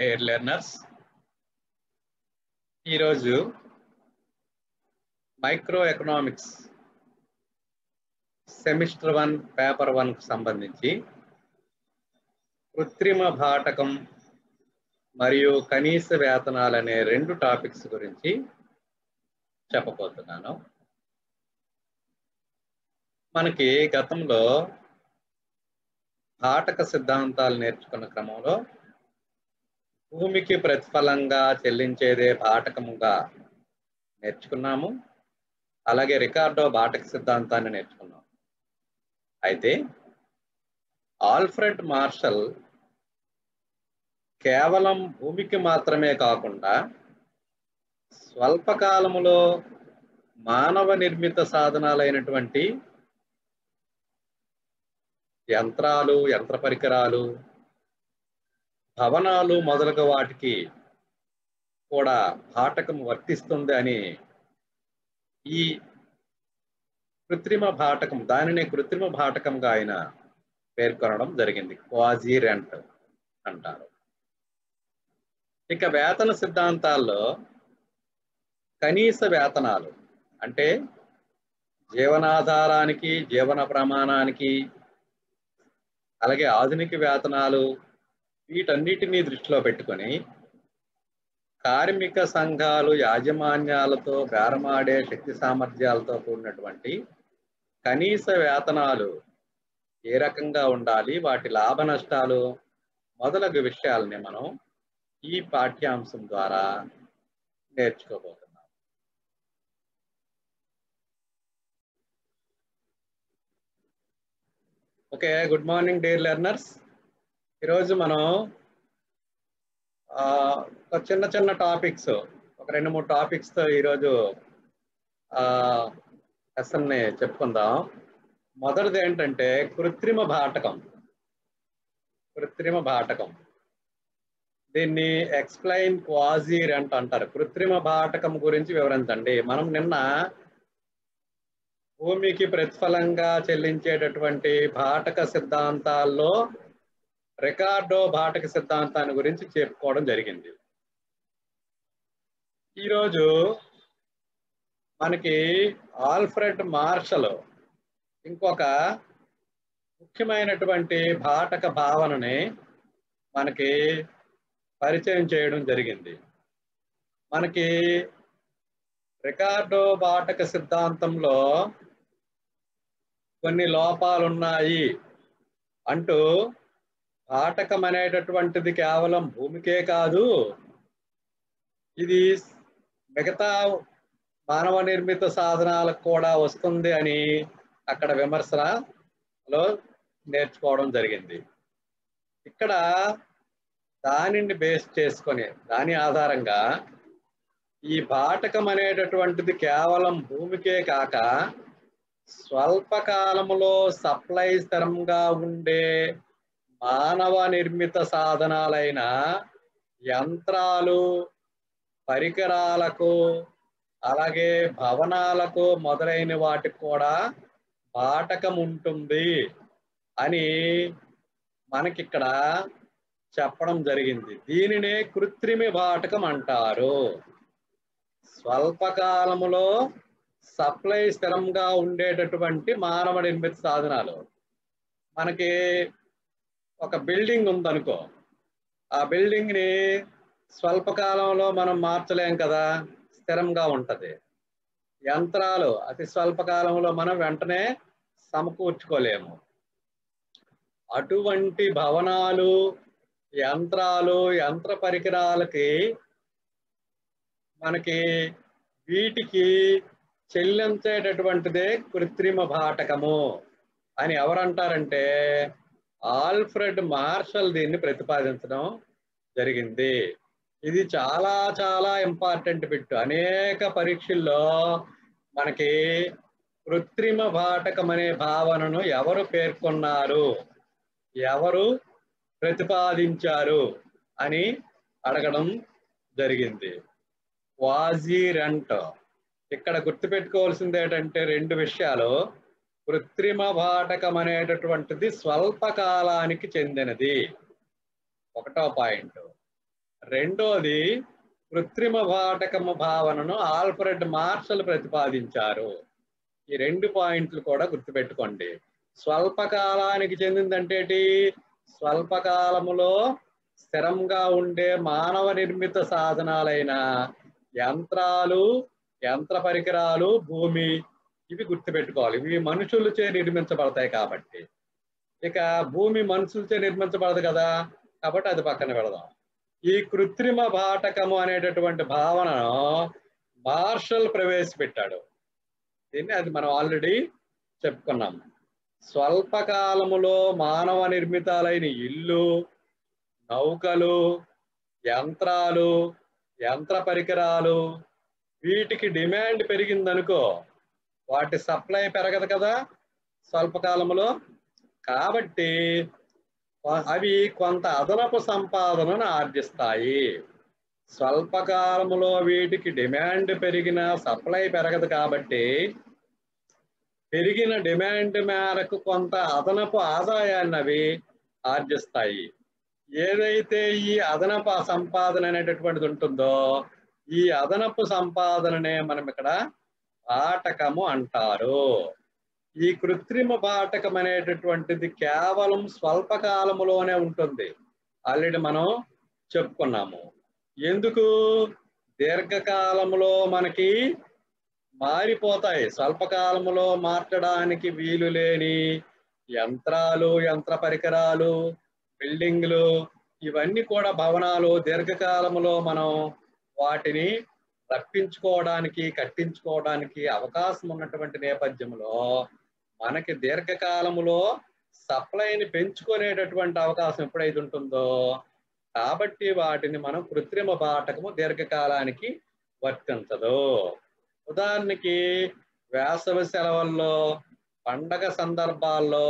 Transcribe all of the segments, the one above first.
Dare learners ఈరోజు micro economics semester one paper వన్కు సంబంధించి కృత్రిమ భాటకం మరియు కనీస వేతనాలు అనే రెండు టాపిక్స్ గురించి చెప్పబోతున్నాను మనకి గతంలో భాటక సిద్ధాంతాలు నేర్చుకున్న క్రమంలో భూమికి ప్రతిఫలంగా చెల్లించేదే భాటకముగా నేర్చుకున్నాము అలాగే రికార్డో భాటక సిద్ధాంతాన్ని నేర్చుకున్నాం అయితే ఆల్ఫ్రెడ్ మార్షల్ కేవలం భూమికి మాత్రమే కాకుండా స్వల్పకాలములో మానవ నిర్మిత సాధనాలైనటువంటి యంత్రాలు యంత్ర పరికరాలు భవనాలు మొదలగు వాటికి కూడా భాటకం వర్తిస్తుంది అని ఈ కృత్రిమ భాటకం దానినే కృత్రిమ భాటకంగా ఆయన పేర్కొనడం జరిగింది క్వాజీ రెంట్ అంటారు ఇక వేతన సిద్ధాంతాల్లో కనీస వేతనాలు అంటే జీవనాధారానికి జీవన ప్రమాణానికి అలాగే ఆధునిక వేతనాలు వీటన్నిటినీ దృష్టిలో పెట్టుకొని కార్మిక సంఘాలు యాజమాన్యాలతో బేరమాడే శక్తి సామర్థ్యాలతో కూడినటువంటి కనీస వేతనాలు ఏ రకంగా ఉండాలి వాటి లాభ నష్టాలు మొదలగు విషయాలని మనం ఈ పాఠ్యాంశం ద్వారా నేర్చుకోబోతున్నాం okay good morning dear learners ఈరోజు మనం ఒక చిన్న చిన్న టాపిక్స్ ఒక రెండు మూడు టాపిక్స్తో ఈరోజు లెసన్ని చెప్పుకుందాం మొదటిది ఏంటంటే కృత్రిమ భాటకం కృత్రిమ భాటకం దీన్ని ఎక్స్ప్లెయిన్ క్వాజీ రెంట్ అంటారు కృత్రిమ భాటకం గురించి వివరించండి మనం నిన్న భూమికి ప్రతిఫలంగా చెల్లించేటటువంటి భాటక సిద్ధాంతాల్లో రికార్డో భాటక సిద్ధాంతాన్ని గురించి చెప్పుకోవడం జరిగింది ఈరోజు మనకి ఆల్ఫ్రెడ్ మార్షల్ ఇంకొక ముఖ్యమైనటువంటి భాటక భావనని మనకి పరిచయం చేయడం జరిగింది మనకి రికార్డో భాటక సిద్ధాంతంలో కొన్ని లోపాలు ఉన్నాయి అంటూ భాటకం అనేటటువంటిది కేవలం భూమికే కాదు ఇది మిగతా మానవ నిర్మిత సాధనాలకు కూడా వస్తుంది అని అక్కడ విమర్శలో నేర్చుకోవడం జరిగింది ఇక్కడ దానిని బేస్ చేసుకొని దాని ఆధారంగా ఈ భాటకం అనేటటువంటిది కేవలం భూమికే కాక స్వల్పకాలంలో సప్లై స్థిరంగా ఉండే మానవ నిర్మిత సాధనాలైన యంత్రాలు పరికరాలకు అలాగే భవనాలకు మొదలైన వాటికి కూడా బాటకం ఉంటుంది అని మనకిక్కడ చెప్పడం జరిగింది దీనినే కృత్రిమ బాటకం అంటారు స్వల్పకాలములో సప్లై స్థిరంగా ఉండేటటువంటి మానవ నిర్మిత సాధనాలు మనకి ఒక బిల్డింగ్ ఉందనుకో ఆ బిల్డింగ్ని స్వల్పకాలంలో మనం మార్చలేం కదా స్థిరంగా ఉంటది యంత్రాలు అతి స్వల్పకాలంలో మనం వెంటనే సమకూర్చుకోలేము అటువంటి భవనాలు యంత్రాలు యంత్ర పరికరాలకి మనకి వీటికి చెల్లించేటటువంటిదే కృత్రిమ భాటకము అని ఎవరంటారంటే ఆల్ఫ్రెడ్ మార్షల్ దీన్ని ప్రతిపాదించడం జరిగింది ఇది చాలా చాలా ఇంపార్టెంట్ బిట్ అనేక పరీక్షల్లో మనకి కృత్రిమ భాటకం అనే భావనను ఎవరు పేర్కొన్నారు ఎవరు ప్రతిపాదించారు అని అడగడం జరిగింది వాజీ రెంట్ ఇక్కడ గుర్తుపెట్టుకోవాల్సింది ఏంటంటే రెండు విషయాలు కృత్రిమ భాటకం అనేటటువంటిది స్వల్ప కాలానికి చెందినది ఒకటో పాయింట్ రెండోది కృత్రిమ భాటకము భావనను ఆల్ఫ్రెడ్ మార్షల్ ప్రతిపాదించారు ఈ రెండు పాయింట్లు కూడా గుర్తుపెట్టుకోండి స్వల్పకాలానికి చెందిందంటే ఏంటి? స్వల్పకాలములో స్థిరంగా ఉండే మానవ నిర్మిత సాధనాలైన యంత్రాలు యంత్ర పరికరాలు భూమి ఇవి గుర్తుపెట్టుకోవాలి ఇవి మనుషులచే నిర్మించబడతాయి కాబట్టి ఇక భూమి మనుషులచే నిర్మించబడదు కదా కాబట్టి అది పక్కన పెడదాం ఈ కృత్రిమ భాటకము అనేటటువంటి భావనను మార్షల్ ప్రవేశపెట్టాడు దీన్ని అది మనం ఆల్రెడీ చెప్పుకున్నాం స్వల్పకాలములో మానవ నిర్మితాలైన ఇల్లు నౌకలు యంత్రాలు యంత్ర పరికరాలు వీటికి డిమాండ్ పెరిగిందనుకో వాటి సప్లై పెరగదు కదా స్వల్పకాలంలో కాబట్టి కొ- అవి కొంత అదనపు సంపాదనను ఆర్జిస్తాయి స్వల్పకాలములో వీటికి డిమాండ్ పెరిగిన సప్లై పెరగదు కాబట్టి పెరిగిన డిమాండ్ మేరకు కొంత అదనపు ఆదాయాన్ని అవి ఆర్జిస్తాయి ఏదైతే ఈ అదనపు సంపాదన అనేటటువంటిది ఉంటుందో ఈ అదనపు సంపాదననే మనం ఇక్కడ బాటకము అంటారు ఈ కృత్రిమ బాటకం అనేటటువంటిది కేవలం స్వల్పకాలములోనే ఉంటుంది ఆల్రెడీ మనం చెప్పుకున్నాము ఎందుకు దీర్ఘకాలములో మనకి మారిపోతాయి స్వల్పకాలములో మార్చడానికి వీలు లేని యంత్రాలు యంత్ర పరికరాలు బిల్డింగ్లు ఇవన్నీ కూడా భవనాలు దీర్ఘకాలములో మనం వాటిని రప్పించుకోవడానికి కట్టించుకోవడానికి అవకాశం ఉన్నటువంటి నేపథ్యంలో మనకి దీర్ఘకాలములో సప్లైని పెంచుకునేటటువంటి అవకాశం ఎప్పుడైతే ఉంటుందో కాబట్టి వాటిని మనం కృత్రిమ బాటకము దీర్ఘకాలానికి వర్తించదు ఉదాహరణకి వేసవి సెలవుల్లో పండగ సందర్భాల్లో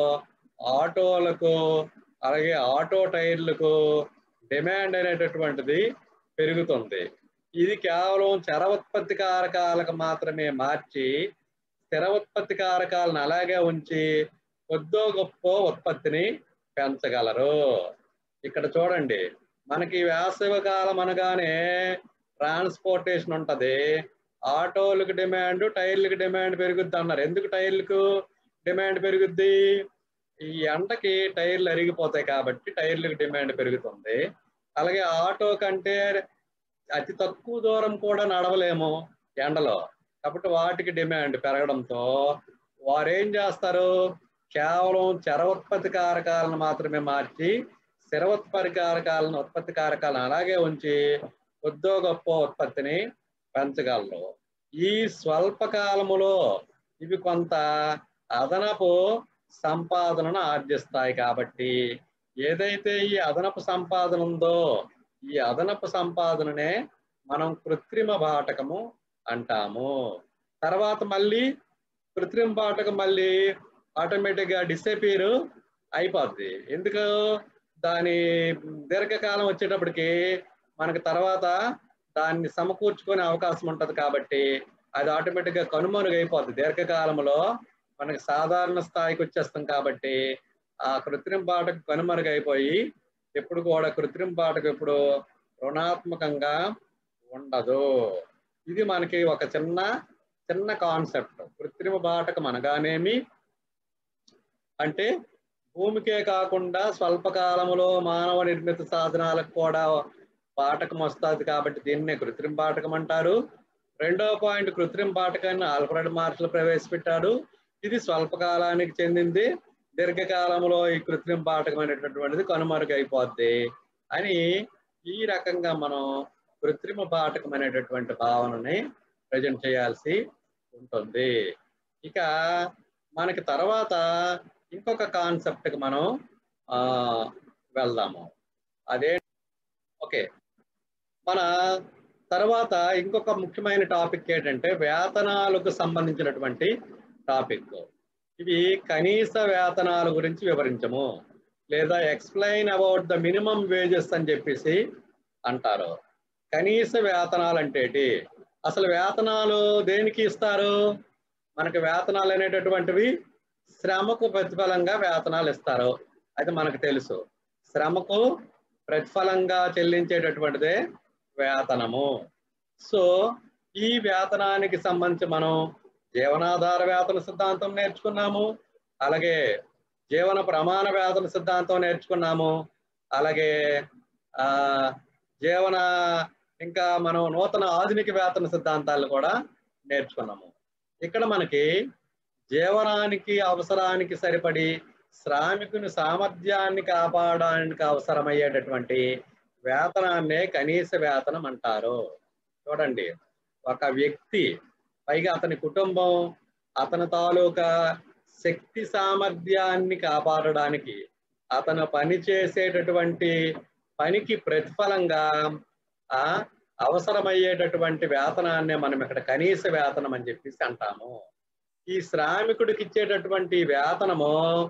ఆటోలకు అలాగే ఆటో టైర్లకు డిమాండ్ అనేటటువంటిది పెరుగుతుంది ఇది కేవలం చర ఉత్పత్తి కారకాలకు మాత్రమే మార్చి స్థిర ఉత్పత్తి కారకాలను అలాగే ఉంచి కొద్దో గొప్ప ఉత్పత్తిని పెంచగలరు ఇక్కడ చూడండి మనకి వేసవి కాలం అనగానే ట్రాన్స్పోర్టేషన్ ఉంటది ఆటోలకు డిమాండ్ టైర్లకు డిమాండ్ పెరుగుద్ది అన్నారు ఎందుకు టైర్లకు డిమాండ్ పెరుగుద్ది ఈ ఎండకి టైర్లు అరిగిపోతాయి కాబట్టి టైర్లకు డిమాండ్ పెరుగుతుంది అలాగే ఆటో కంటే అతి తక్కువ దూరం కూడా నడవలేము ఎండలో కాబట్టి వాటికి డిమాండ్ పెరగడంతో వారు ఏం చేస్తారు కేవలం చర ఉత్పత్తి కారకాలను మాత్రమే మార్చి స్థిర ఉత్పత్తి కారకాలను ఉత్పత్తి కారకాలను అలాగే ఉంచి కొద్దో గొప్ప ఉత్పత్తిని పెంచగలరు ఈ స్వల్పకాలములో ఇవి కొంత అదనపు సంపాదనను ఆర్జిస్తాయి కాబట్టి ఏదైతే ఈ అదనపు సంపాదన ఉందో ఈ అదనపు సంపాదననే మనం కృత్రిమ బాటకము అంటాము తర్వాత మళ్ళీ కృత్రిమ బాటకం మళ్ళీ ఆటోమేటిక్ గా డిసపీర్ అయిపోద్ది ఎందుకు దాని దీర్ఘకాలం వచ్చేటప్పటికి మనకి తర్వాత దాన్ని సమకూర్చుకునే అవకాశం ఉంటది కాబట్టి అది ఆటోమేటిక్ గా కనుమరుగు అయిపోద్ది దీర్ఘకాలంలో మనకి సాధారణ స్థాయికి వచ్చేస్తాం కాబట్టి ఆ కృత్రిమ బాటకు కనుమరుగు అయిపోయి ఎప్పుడు కూడా కృత్రిమ బాటకు ఎప్పుడు రుణాత్మకంగా ఉండదు ఇది మనకి ఒక చిన్న చిన్న కాన్సెప్ట్ కృత్రిమ బాటకం అనగానేమి అంటే భూమికే కాకుండా స్వల్పకాలములో మానవ నిర్మిత సాధనాలకు కూడా బాటకం వస్తుంది కాబట్టి దీన్నే కృత్రిమ బాటకం అంటారు రెండవ పాయింట్ కృత్రిమ బాటకాన్ని ఆల్ఫ్రెడ్ మార్షల్ ప్రవేశపెట్టాడు ఇది స్వల్పకాలానికి చెందింది దీర్ఘకాలంలో ఈ కృత్రిమ బాటకం అనేటటువంటిది కనుమరుగైపోద్ది అని ఈ రకంగా మనం కృత్రిమ బాటకం అనేటటువంటి భావనని ప్రజెంట్ చేయాల్సి ఉంటుంది ఇక మనకి తర్వాత ఇంకొక కాన్సెప్ట్కి మనం ఆ వెళ్దాము అదే ఓకే మన తర్వాత ఇంకొక ముఖ్యమైన టాపిక్ ఏంటంటే వేతనాలకు సంబంధించినటువంటి టాపిక్ ఇవి కనీస వేతనాల గురించి వివరించము లేదా explain about the minimum wages అని చెప్పేసి అంటారు కనీస వేతనాలు అంటే ఏంటి అసలు వేతనాలు దేనికి ఇస్తారు మనకి వేతనాలు అనేటటువంటివి శ్రమకు ప్రతిఫలంగా వేతనాలు ఇస్తారు అది మనకు తెలుసు శ్రమకు ప్రతిఫలంగా చెల్లించేటటువంటిదే వేతనము సో ఈ వేతనానికి సంబంధించి మనం జీవనాధార వేతన సిద్ధాంతం నేర్చుకున్నాము అలాగే జీవన ప్రమాణ వేతన సిద్ధాంతం నేర్చుకున్నాము అలాగే ఆ జీవన ఇంకా మనం నూతన ఆధునిక వేతన సిద్ధాంతాలు కూడా నేర్చుకున్నాము ఇక్కడ మనకి జీవనానికి అవసరానికి సరిపడి శ్రామికుని సామర్థ్యాన్ని కాపాడడానికి అవసరమయ్యేటటువంటి వేతనాన్నే కనీస వేతనం అంటారు చూడండి ఒక వ్యక్తి పైగా అతని కుటుంబం అతని తాలూకా శక్తి సామర్థ్యాన్ని కాపాడడానికి అతను పని చేసేటటువంటి పనికి ప్రతిఫలంగా ఆ అవసరమయ్యేటటువంటి వేతనాన్ని మనం ఇక్కడ కనీస వేతనం అని చెప్పేసి అంటాము ఈ శ్రామికుడికి ఇచ్చేటటువంటి వేతనము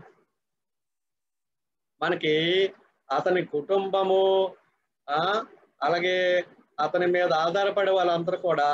మనకి అతని కుటుంబము ఆ అలాగే అతని మీద ఆధారపడే వాళ్ళందరూ కూడా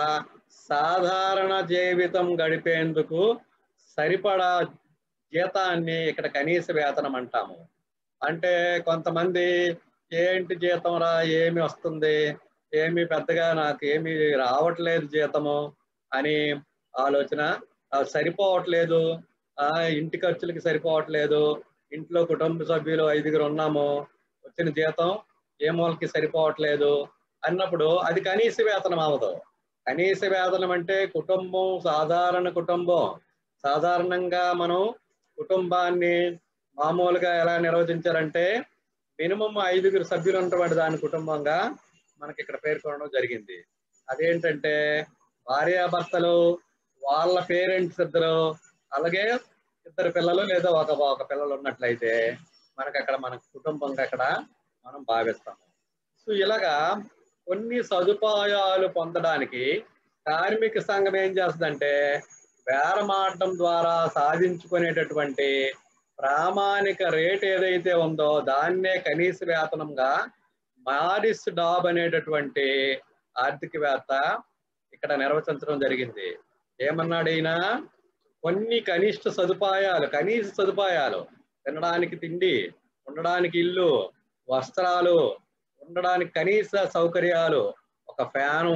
సాధారణ జీవితం గడిపేందుకు సరిపడా జీతాన్ని ఇక్కడ కనీస వేతనం అంటాము అంటే కొంతమంది ఏంటి జీతం రా ఏమి వస్తుంది ఏమి పెద్దగా నాకు ఏమి రావట్లేదు జీతము అని ఆలోచన సరిపోవట్లేదు ఆ ఇంటి ఖర్చులకి సరిపోవట్లేదు ఇంట్లో కుటుంబ సభ్యులు ఐదుగురు ఉన్నాము వచ్చిన జీతం ఏ మూలకి సరిపోవట్లేదు అన్నప్పుడు అది కనీస వేతనం అవదు కనీస వేతనం అంటే కుటుంబం సాధారణ కుటుంబం సాధారణంగా మనం కుటుంబాన్ని మామూలుగా ఎలా నిర్వచించారంటే మినిమం ఐదుగురు సభ్యులు ఉన్నటువంటి దాని కుటుంబంగా మనకి ఇక్కడ పేర్కొనడం జరిగింది అదేంటంటే భార్యాభర్తలు వాళ్ళ పేరెంట్స్ ఇద్దరు అలాగే ఇద్దరు పిల్లలు లేదా ఒక ఒక పిల్లలు ఉన్నట్లయితే మనకి అక్కడ మన కుటుంబంగా అక్కడ మనం భావిస్తాము సో ఇలాగా కొన్ని సదుపాయాలు పొందడానికి కార్మిక సంఘం ఏం చేస్తుందంటే బేరమాడడం ద్వారా సాధించుకునేటటువంటి ప్రామాణిక రేట్ ఏదైతే ఉందో దాన్నే కనీస వేతనంగా మారిస్ డాబ్ అనేటటువంటి ఆర్థికవేత్త ఇక్కడ నిర్వచించడం జరిగింది ఏమన్నాడు ఈయన కొన్ని కనిష్ట సదుపాయాలు కనీస సదుపాయాలు తినడానికి తిండి ఉండడానికి ఇల్లు వస్త్రాలు ఉండడానికి కనీస సౌకర్యాలు ఒక ఫ్యాను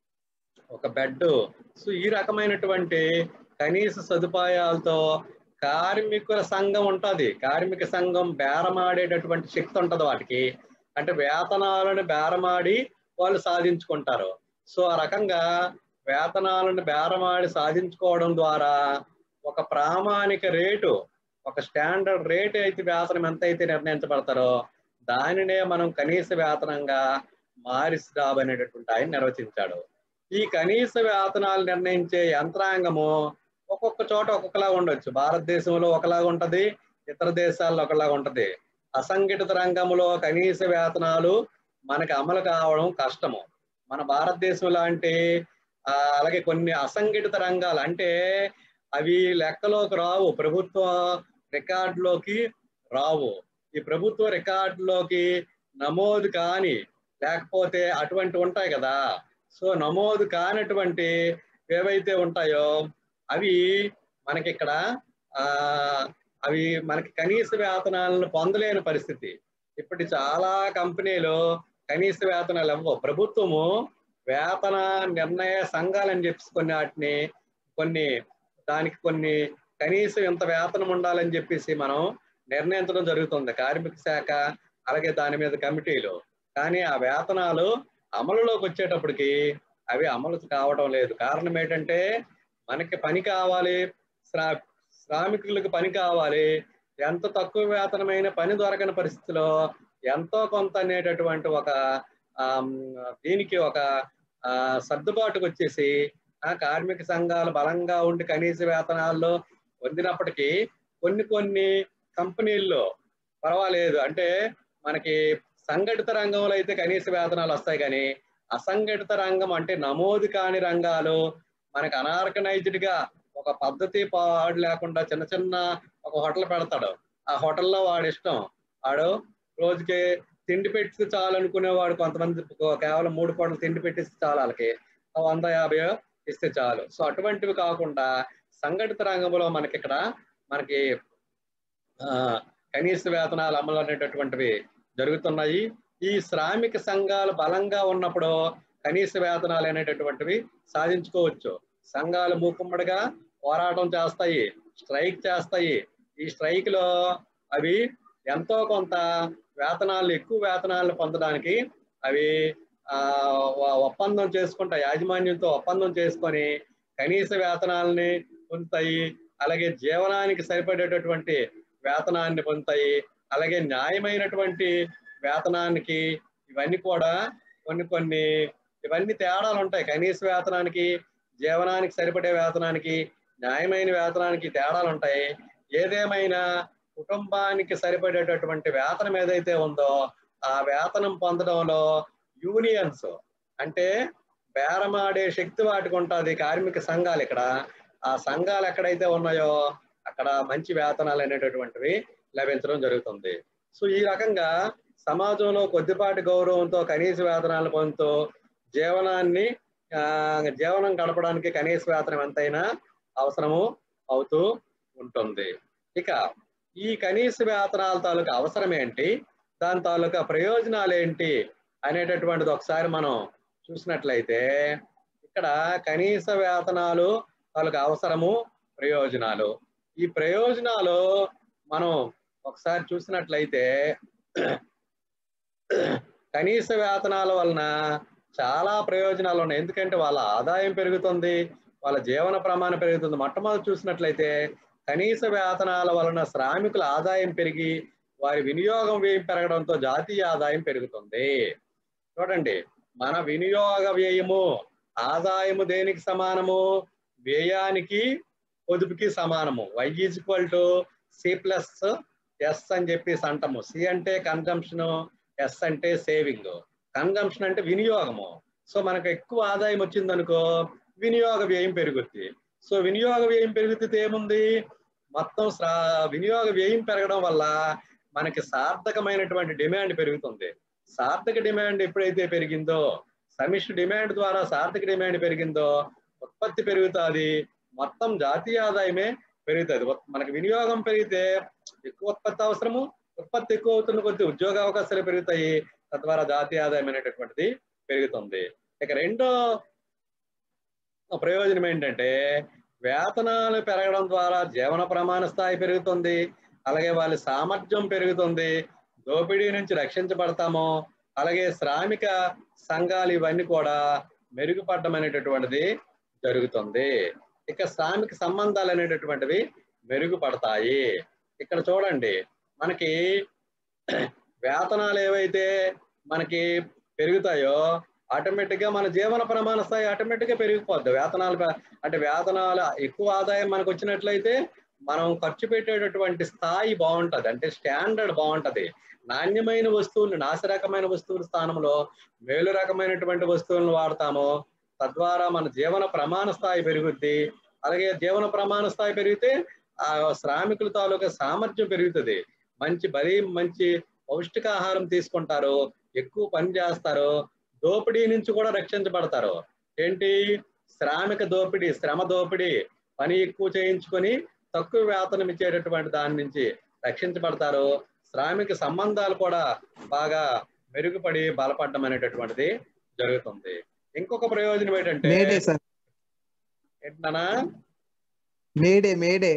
ఒక బెడ్ సో ఈ రకమైనటువంటి కనీస సదుపాయాలతో కార్మికుల సంఘం ఉంటుంది కార్మిక సంఘం బేరమాడేటటువంటి శక్తి ఉంటుంది వాటికి అంటే వేతనాలను బేరమాడి వాళ్ళు సాధించుకుంటారు సో ఆ రకంగా వేతనాలను బేరమాడి సాధించుకోవడం ద్వారా ఒక ప్రామాణిక రేటు ఒక స్టాండర్డ్ రేట్ అయితే వేతనం ఎంత అయితే నిర్ణయించబడతారో దానినే మనం కనీస వేతనంగా మారిస్ డాబ్ అనేటటువంటి ఆయన నిర్వచించాడు ఈ కనీస వేతనాలు నిర్ణయించే యంత్రాంగము ఒక్కొక్క చోట ఒక్కొక్కలా ఉండొచ్చు భారతదేశంలో ఒకలాగా ఉంటది ఇతర దేశాల్లో ఒకలాగా ఉంటది అసంఘటిత రంగంలో కనీస వేతనాలు మనకి అమలు కావడం కష్టము మన భారతదేశం లాంటి అలాగే కొన్ని అసంఘటిత రంగాలు అంటే అవి లెక్కలోకి రావు ప్రభుత్వ రికార్డులోకి రావు ఈ ప్రభుత్వ రికార్డులోకి నమోదు కాని లేకపోతే అటువంటి ఉంటాయి కదా సో నమోదు కానటువంటి ఏవైతే ఉంటాయో అవి మనకి ఇక్కడ ఆ అవి మనకి కనీస వేతనాలను పొందలేని పరిస్థితి ఇప్పటి చాలా కంపెనీలు కనీస వేతనాలు ఇవ్వవు ప్రభుత్వము వేతన నిర్ణయ సంఘాలని చెప్పి కొన్ని వాటిని కొన్ని దానికి కొన్ని కనీసం ఇంత వేతనం ఉండాలని చెప్పేసి మనం నిర్ణయించడం జరుగుతుంది కార్మిక శాఖ అలాగే దాని మీద కమిటీలు కానీ ఆ వేతనాలు అమలులోకి వచ్చేటప్పటికి అవి అమలు కావడం లేదు కారణం ఏంటంటే మనకి పని కావాలి శ్రా శ్రామికులకు పని కావాలి ఎంత తక్కువ వేతనమైన పని దొరకని పరిస్థితిలో ఎంతో కొంత అనేటటువంటి ఒక దీనికి ఒక సర్దుబాటుకు వచ్చేసి ఆ కార్మిక సంఘాలు బలంగా ఉండి కనీస వేతనాల్లో పొందినప్పటికీ కొన్ని కొన్ని కంపెనీల్లో పర్వాలేదు అంటే మనకి సంఘటిత రంగంలో అయితే కనీస వేతనాలు వస్తాయి కానీ అసంఘటిత రంగం అంటే నమోదు కాని రంగాలు మనకి అనార్గనైజ్డ్ గా ఒక పద్ధతి పాడు లేకుండా చిన్న చిన్న ఒక హోటల్ పెడతాడు ఆ హోటల్లో వాడు ఇష్టం వాడు రోజుకి తిండి పెట్టి చాలు అనుకునేవాడు కొంతమంది కేవలం మూడు పూటలు తిండి పెట్టిస్తే చాలు వాళ్ళకి వంద యాభై ఇస్తే చాలు సో అటువంటివి కాకుండా సంఘటిత రంగంలో మనకి ఇక్కడ మనకి కనీస వేతనాలు అమలు అనేటటువంటివి జరుగుతున్నాయి ఈ శ్రామిక సంఘాలు బలంగా ఉన్నప్పుడు కనీస వేతనాలు అనేటటువంటివి సాధించుకోవచ్చు సంఘాలు మూకుమ్మడిగా పోరాటం చేస్తాయి స్ట్రైక్ చేస్తాయి ఈ స్ట్రైక్ లో అవి ఎంతో కొంత వేతనాలు ఎక్కువ వేతనాలను పొందడానికి అవి ఆ వ- ఒప్పందం చేసుకుంటాయి యాజమాన్యంతో ఒప్పందం చేసుకొని కనీస వేతనాలని పొందుతాయి అలాగే జీవనానికి సరిపడేటటువంటి వేతనాన్ని పొందుతాయి అలాగే న్యాయమైనటువంటి వేతనానికి ఇవన్నీ కూడా కొన్ని కొన్ని ఇవన్నీ తేడాలు ఉంటాయి కనీస వేతనానికి జీవనానికి సరిపడే వేతనానికి న్యాయమైన వేతనానికి తేడాలు ఉంటాయి ఏదేమైనా కుటుంబానికి సరిపడేటటువంటి వేతనం ఏదైతే ఉందో ఆ వేతనం పొందడంలో యూనియన్స్ అంటే బేరమాడే శక్తి వాటికి ఉంటుంది కార్మిక సంఘాలు ఇక్కడ ఆ సంఘాలు ఎక్కడైతే ఉన్నాయో అక్కడ మంచి వేతనాలు అనేటటువంటివి లభించడం జరుగుతుంది సో ఈ రకంగా సమాజంలో కొద్దిపాటి గౌరవంతో కనీస వేతనాలు పొందుతూ జీవనాన్ని ఆ, జీవనం గడపడానికి కనీస వేతనం ఎంతైనా అవసరము అవుతూ ఉంటుంది ఇక ఈ కనీస వేతనాల తాలూకా అవసరం ఏంటి దాని తాలూకా ప్రయోజనాలు ఏంటి అనేటటువంటిది ఒకసారి మనం చూసినట్లయితే ఇక్కడ కనీస వేతనాలు తాలూకా అవసరము ప్రయోజనాలు ఈ ప్రయోజనాలు మనం ఒకసారి చూసినట్లయితే కనీస వేతనాల వలన చాలా ప్రయోజనాలు ఉన్నాయి ఎందుకంటే వాళ్ళ ఆదాయం పెరుగుతుంది వాళ్ళ జీవన ప్రమాణం పెరుగుతుంది మొట్టమొదటి చూసినట్లయితే కనీస వేతనాల వలన శ్రామికుల ఆదాయం పెరిగి వారి వినియోగం వ్యయం పెరగడంతో జాతీయ ఆదాయం పెరుగుతుంది చూడండి మన వినియోగ వ్యయము ఆదాయము దేనికి సమానము వ్యయానికి పొదుపుకి సమానము Y is equal to C plus S అని చెప్పేసి అంటాము సి అంటే కన్జంప్షన్ ఎస్ అంటే సేవింగ్ కన్జంప్షన్ అంటే వినియోగము సో మనకు ఎక్కువ ఆదాయం వచ్చింది అనుకో వినియోగ వ్యయం పెరుగుద్ది సో వినియోగ వ్యయం పెరిగితే ఏముంది మొత్తం శ్రా- వినియోగ వ్యయం పెరగడం వల్ల మనకి సార్థకమైనటువంటి డిమాండ్ పెరుగుతుంది సార్థక డిమాండ్ ఎప్పుడైతే పెరిగిందో సమిష్టి డిమాండ్ ద్వారా సార్థక డిమాండ్ పెరిగిందో ఉత్పత్తి పెరుగుతుంది మొత్తం జాతీయ ఆదాయమే పెరుగుతుంది ఉత్- మనకి వినియోగం పెరిగితే ఎక్కువ ఉత్పత్తి అవసరము ఉత్పత్తి ఎక్కువ అవుతున్న కొద్ది ఉద్యోగ అవకాశాలు పెరుగుతాయి తద్వారా జాతీయ ఆదాయం అనేటటువంటిది పెరుగుతుంది ఇక రెండో ప్రయోజనం ఏంటంటే వేతనాలు పెరగడం ద్వారా జీవన ప్రమాణ స్థాయి పెరుగుతుంది అలాగే వాళ్ళ సామర్థ్యం పెరుగుతుంది దోపిడీ నుంచి రక్షించబడతాము అలాగే శ్రామిక సంఘాలు ఇవన్నీ కూడా మెరుగుపడడం అనేటటువంటిది జరుగుతుంది ఇక శ్రామిక సంబంధాలు అనేటటువంటివి మెరుగుపడతాయి ఇక్కడ చూడండి మనకి వేతనాలు ఏవైతే మనకి పెరుగుతాయో ఆటోమేటిక్ గా మన జీవన ప్రమాణ స్థాయి ఆటోమేటిక్ గా పెరిగిపోద్ది వేతనాలు పె- అంటే వేతనాలు ఎక్కువ ఆదాయం మనకు వచ్చినట్లయితే మనం ఖర్చు పెట్టేటటువంటి స్థాయి బాగుంటది అంటే స్టాండర్డ్ బాగుంటది నాణ్యమైన వస్తువులు నాశ రకమైన వస్తువుల స్థానంలో మేలు రకమైనటువంటి వస్తువులను వాడతాము తద్వారా మన జీవన ప్రమాణ స్థాయి పెరుగుద్ది అలాగే జీవన ప్రమాణ స్థాయి పెరిగితే ఆ శ్రామికుల తాలూకా సామర్థ్యం పెరుగుతుంది మంచి బలి మంచి పౌష్టికాహారం తీసుకుంటారు ఎక్కువ పని చేస్తారు దోపిడీ నుంచి కూడా రక్షించబడతారు ఏంటి శ్రామిక దోపిడీ శ్రమ దోపిడీ పని ఎక్కువ చేయించుకొని తక్కువ వేతనం ఇచ్చేటటువంటి దాని నుంచి రక్షించబడతారు శ్రామిక సంబంధాలు కూడా బాగా మెరుగుపడి బలపడడం అనేటటువంటిది జరుగుతుంది ఇంకొక ప్రయోజనం ఏంటంటే మేడే సార్ ఏంటన్నా మేడే మేడే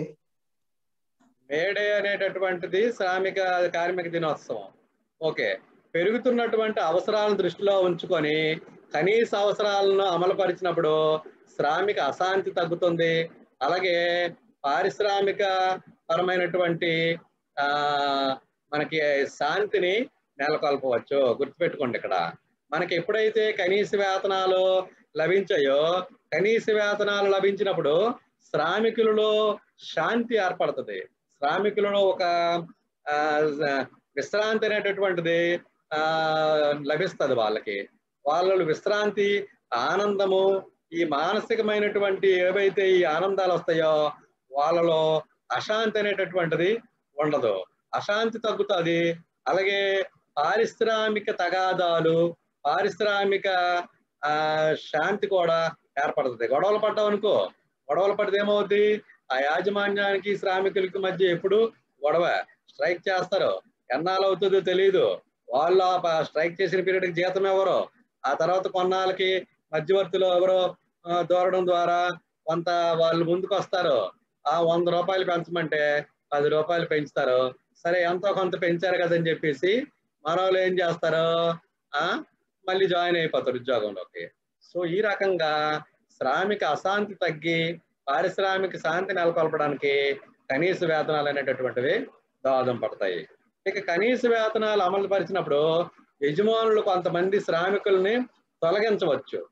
మేడే అనేటటువంటిది శ్రామిక కార్మిక దినోత్సవం ఓకే పెరుగుతున్నటువంటి అవసరాలను దృష్టిలో ఉంచుకొని కనీస అవసరాలను అమలుపరిచినప్పుడు శ్రామిక అశాంతి తగ్గుతుంది అలాగే పారిశ్రామిక పరమైనటువంటి ఆ మనకి శాంతిని నెలకొల్పవచ్చు గుర్తుపెట్టుకోండి ఇక్కడ మనకి ఎప్పుడైతే కనీస వేతనాలు లభించాయో కనీస వేతనాలు లభించినప్పుడు శ్రామికులలో శాంతి ఏర్పడుతుంది శ్రామికులలో ఒక ఆ, విశ్రాంతి అనేటటువంటిది ఆ లభిస్తుంది వాళ్ళకి వాళ్ళ విశ్రాంతి ఆనందము ఈ మానసికమైనటువంటి ఏవైతే ఈ ఆనందాలు వస్తాయో వాళ్ళలో అశాంతి అనేటటువంటిది ఉండదు అశాంతి తగ్గుతుంది అలాగే పారిశ్రామిక తగాదాలు పారిశ్రామిక ఆ శాంతి కూడా ఏర్పడుతుంది గొడవలు పడ్డాం అనుకో గొడవలు పడితే ఏమవుద్ది ఆ యాజమాన్యానికి శ్రామికులకి మధ్య ఎప్పుడు గొడవ స్ట్రైక్ చేస్తారు ఎన్నాళ్ళు అవుతుందో తెలియదు వాళ్ళు ఆ స్ట్రైక్ చేసిన పీరియడ్కి జీతం ఎవరు ఆ తర్వాత కొన్నాళ్ళకి మధ్యవర్తిలో ఎవరో ఆ, దూరడం ద్వారా కొంత వాళ్ళు ముందుకు వస్తారు ఆ వంద రూపాయలు పెంచమంటే పది రూపాయలు పెంచుతారు సరే ఎంతో కొంత పెంచారు కదని చెప్పేసి మరోళ్ళు ఏం చేస్తారు ఆ మళ్ళీ జాయిన్ అయిపోతారు ఉద్యోగంలోకి సో ఈ రకంగా శ్రామిక అశాంతి తగ్గి పారిశ్రామిక శాంతి నెలకొల్పడానికి కనీస వేతనాలు అనేటటువంటివి దోహదం పడతాయి ఇక కనీస వేతనాలు అమలు పరిచినప్పుడు యజమానులు కొంతమంది శ్రామికుల్ని తొలగించవచ్చు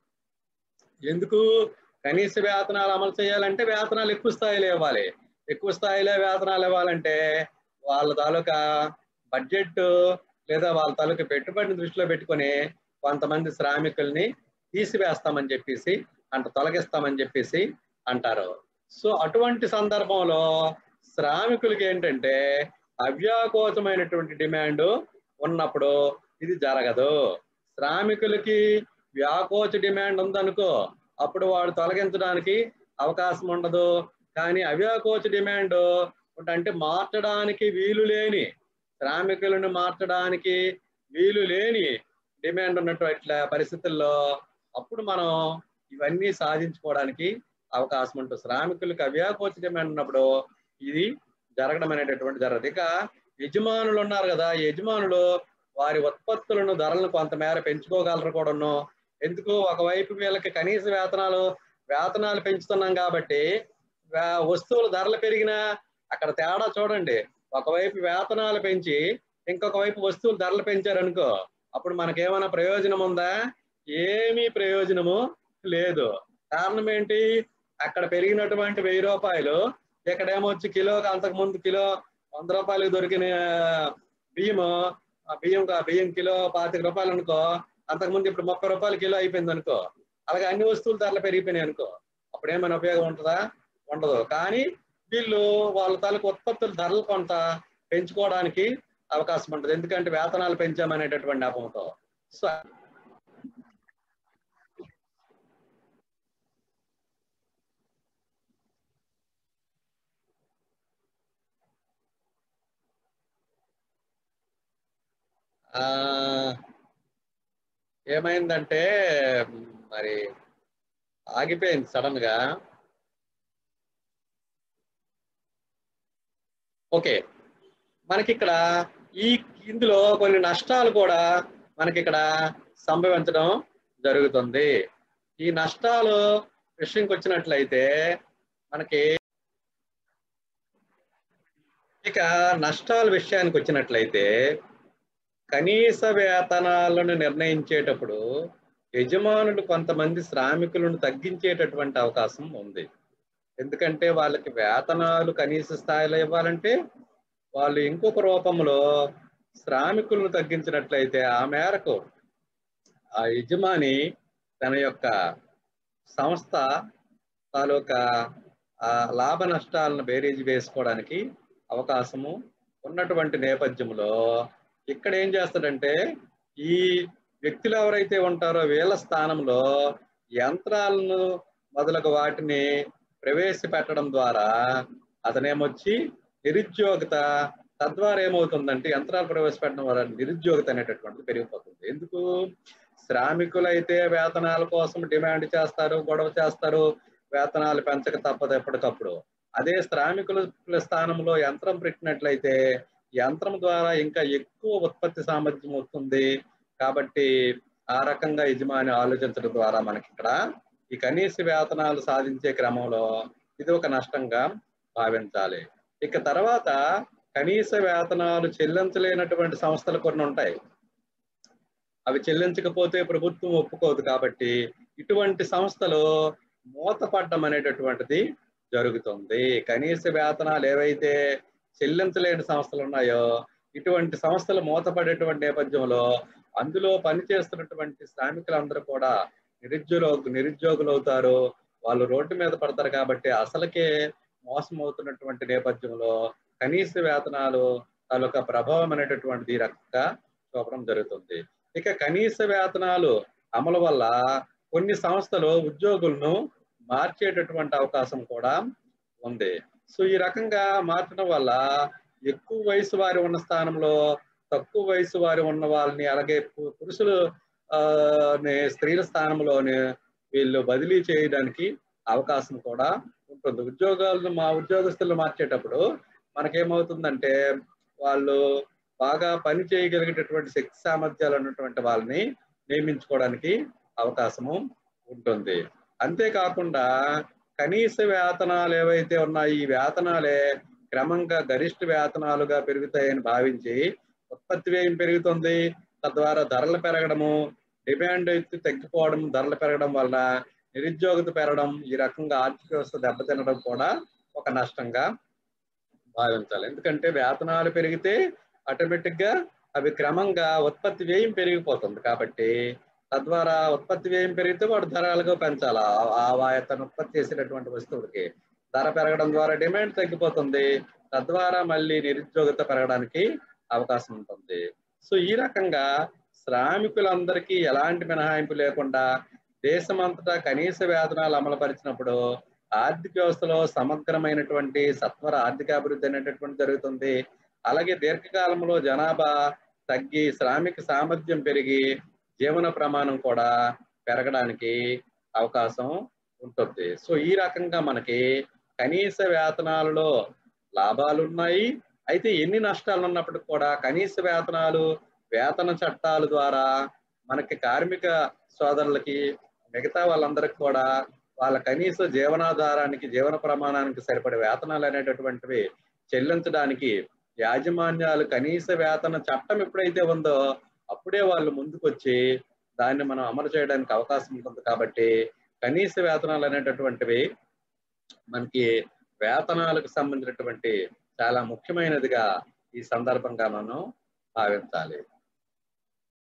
ఎందుకు కనీస వేతనాలు అమలు చేయాలంటే వేతనాలు ఎక్కువ స్థాయిలో ఇవ్వాలి ఎక్కువ స్థాయిలో వేతనాలు ఇవ్వాలంటే వాళ్ళ తాలూకా బడ్జెట్ లేదా వాళ్ళ తాలూకా పెట్టుబడిని దృష్టిలో పెట్టుకొని కొంతమంది శ్రామికుల్ని తీసివేస్తామని చెప్పేసి అంట తొలగిస్తామని చెప్పేసి అంటారు సో అటువంటి సందర్భంలో శ్రామికులకి ఏంటంటే అవ్యాకోచమైనటువంటి డిమాండ్ ఉన్నప్పుడు ఇది జరగదు శ్రామికులకి వ్యాకోచ డిమాండ్ ఉందనుకో అప్పుడు వాడు తొలగించడానికి అవకాశం ఉండదు కానీ అవ్యాకోచ డిమాండ్ అంటే మార్చడానికి వీలు లేని శ్రామికులను మార్చడానికి వీలు లేని డిమాండ్ ఉన్నటువంటి పరిస్థితుల్లో అప్పుడు మనం ఇవన్నీ సాధించుకోవడానికి అవకాశం ఉంటుంది శ్రామికులకు అవ్యాకోచ డిమాండ్ ఉన్నప్పుడు ఇది జరగడం అనేటటువంటి జరగదు ఇక యజమానులు ఉన్నారు కదా ఈ యజమానులు వారి ఉత్పత్తులను ధరలను కొంతమేర పెంచుకోగలరు కూడాను ఎందుకు ఒకవైపు వీళ్ళకి కనీస వేతనాలు వేతనాలు పెంచుతున్నాం కాబట్టి వా- వస్తువుల ధరలు పెరిగినా అక్కడ తేడా చూడండి ఒకవైపు వేతనాలు పెంచి ఇంకొక వైపు వస్తువుల ధరలు పెంచారనుకో అప్పుడు మనకేమైనా ప్రయోజనం ఉందా ఏమీ ప్రయోజనము లేదు కారణం ఏంటి అక్కడ పెరిగినటువంటి వెయ్యి రూపాయలు ఇక్కడేమో వచ్చి కిలోకి అంతకు ముందు కిలో వంద రూపాయలకు దొరికిన బియ్యము ఆ బియ్యం కా- బియ్యం కిలో పాతిక రూపాయలు అనుకో అంతకుముందు ఇప్పుడు ముప్పై రూపాయలు కిలో అయిపోయింది అనుకో అలాగే అన్ని వస్తువుల ధరలు పెరిగిపోయినాయి అనుకో అప్పుడు ఏమైనా ఉపయోగం ఉంటుందా ఉండదు కానీ వీళ్ళు వాళ్ళ తాలూకు ఉత్పత్తుల ధరలు కొంత పెంచుకోవడానికి అవకాశం ఉంటుంది ఎందుకంటే వేతనాలు పెంచామనేటటువంటి నెపంతో సో ఆ, ఏమైందంటే మరి ఆగిపోయింది సడన్ గా ఓకే మనకి ఇక్కడ ఈ ఇందులో కొన్ని నష్టాలు కూడా మనకి ఇక్కడ సంభవించడం జరుగుతుంది ఈ నష్టాలు విషయంకి వచ్చినట్లయితే మనకి ఇక నష్టాల విషయానికి వచ్చినట్లయితే కనీస వేతనాలను నిర్ణయించేటప్పుడు యజమానులు కొంతమంది శ్రామికులను తగ్గించేటటువంటి అవకాశం ఉంది ఎందుకంటే వాళ్ళకి వేతనాలు కనీస స్థాయిలో ఇవ్వాలంటే వాళ్ళు ఇంకొక రూపంలో శ్రామికులను తగ్గించినట్లయితే ఆ మేరకు ఆ యజమాని తన యొక్క సంస్థ తాలూకా ఆ లాభ నష్టాలను బేరీజు వేసుకోవడానికి అవకాశము ఉన్నటువంటి నేపథ్యంలో ఇక్కడ ఏం చేస్తాడంటే ఈ వ్యక్తులు ఎవరైతే ఉంటారో వీళ్ళ స్థానంలో యంత్రాలను మొదలగు వాటిని ప్రవేశపెట్టడం ద్వారా అతనేమొచ్చి నిరుద్యోగత తద్వారా ఏమవుతుందంటే యంత్రాలు ప్రవేశపెట్టడం ద్వారా నిరుద్యోగత అనేటటువంటిది పెరిగిపోతుంది ఎందుకు శ్రామికులైతే వేతనాల కోసం డిమాండ్ చేస్తారు గొడవ చేస్తారు వేతనాలు పెంచక తప్పదు ఎప్పటికప్పుడు అదే శ్రామికుల స్థానంలో యంత్రం పెట్టినట్లయితే యంత్రం ద్వారా ఇంకా ఎక్కువ ఉత్పత్తి సామర్థ్యం వస్తుంది కాబట్టి ఆ రకంగా యజమాని ఆలోచించడం ద్వారా మనకి ఇక్కడ ఈ కనీస వేతనాలు సాధించే క్రమంలో ఇది ఒక నష్టంగా భావించాలి ఇక తర్వాత కనీస వేతనాలు చెల్లించలేనటువంటి సంస్థలు కొన్ని ఉంటాయి అవి చెల్లించకపోతే ప్రభుత్వం ఒప్పుకోదు కాబట్టి ఇటువంటి సంస్థలు మూతపడ్డం అనేటటువంటిది జరుగుతుంది కనీస వేతనాలు ఏవైతే చెల్లించలేని సంస్థలు ఉన్నాయో ఇటువంటి సంస్థలు మూతపడేటువంటి నేపథ్యంలో అందులో పనిచేస్తున్నటువంటి శ్రామికులందరూ కూడా నిరుద్యోగ నిరుద్యోగులు అవుతారు వాళ్ళు రోడ్డు మీద పడతారు కాబట్టి అసలుకే మోసం అవుతున్నటువంటి నేపథ్యంలో కనీస వేతనాలు తాలూకా ప్రభావం అనేటటువంటిది ఈ రకంగా చూపడం జరుగుతుంది ఇక కనీస వేతనాలు అమలు వల్ల కొన్ని సంస్థలు ఉద్యోగులను మార్చేటటువంటి అవకాశం కూడా ఉంది సో ఈ రకంగా మార్చడం వల్ల ఎక్కువ వయసు వారి ఉన్న స్థానంలో తక్కువ వయసు వారు ఉన్న వాళ్ళని అలాగే పు- పురుషులు ఆ, ని స్త్రీల స్థానంలోని వీళ్ళు బదిలీ చేయడానికి అవకాశం కూడా ఉంటుంది ఉద్యోగాలను మా ఉద్యోగస్తులు మార్చేటప్పుడు మనకేమవుతుందంటే వాళ్ళు బాగా పని చేయగలిగేటటువంటి శక్తి సామర్థ్యాలు ఉన్నటువంటి వాళ్ళని నియమించుకోవడానికి అవకాశము ఉంటుంది అంతేకాకుండా కనీస వేతనాలు ఏవైతే ఉన్నాయో ఈ వేతనాలే క్రమంగా గరిష్ట వేతనాలుగా పెరుగుతాయని భావించి ఉత్పత్తి వ్యయం పెరుగుతుంది తద్వారా ధరలు పెరగడము డిమాండ్ ఎత్తి తగ్గిపోవడం ధరలు పెరగడం వల్ల నిరుద్యోగత పెరగడం ఈ రకంగా ఆర్థిక వ్యవస్థ దెబ్బతినడం కూడా ఒక నష్టంగా భావించాలి ఎందుకంటే వేతనాలు పెరిగితే ఆటోమేటిక్ గా అవి క్రమంగా ఉత్పత్తి వ్యయం పెరిగిపోతుంది కాబట్టి తద్వారా ఉత్పత్తి వ్యయం పెరిగితే వాడు ధరలుగా పెంచాలి ఆ- ఆ అతను ఉత్పత్తి చేసినటువంటి వస్తువులకి ధర పెరగడం ద్వారా డిమాండ్ తగ్గిపోతుంది తద్వారా మళ్ళీ నిరుద్యోగత పెరగడానికి అవకాశం ఉంటుంది సో ఈ రకంగా శ్రామికులందరికీ ఎలాంటి మినహాయింపు లేకుండా దేశమంతటా కనీస వేతనాలు అమలుపరిచినప్పుడు ఆర్థిక వ్యవస్థలో సమగ్రమైనటువంటి సత్వర ఆర్థిక అభివృద్ధి అనేటటువంటి జరుగుతుంది అలాగే దీర్ఘకాలంలో జనాభా తగ్గి శ్రామిక సామర్థ్యం పెరిగి జీవన ప్రమాణం కూడా పెరగడానికి అవకాశం ఉంటుంది సో ఈ రకంగా మనకి కనీస వేతనాలలో లాభాలు ఉన్నాయి అయితే ఎన్ని నష్టాలు ఉన్నప్పటికీ కూడా కనీస వేతనాలు వేతన చట్టాల ద్వారా మనకి కార్మిక సోదరులకి మిగతా వాళ్ళందరికీ కూడా వాళ్ళ కనీస జీవనాధారానికి జీవన ప్రమాణానికి సరిపడే వేతనాలు అనేటటువంటివి చెల్లించడానికి యాజమాన్యాలు కనీస వేతన చట్టం ఎప్పుడైతే ఉందో అప్పుడే వాళ్ళు ముందుకొచ్చి దాన్ని మనం అమలు చేయడానికి అవకాశం ఉంటుంది కాబట్టి కనీస వేతనాలు అనేటటువంటివి మనకి వేతనాలకు సంబంధించినటువంటి చాలా ముఖ్యమైనదిగా ఈ సందర్భంగా మనం భావించాలి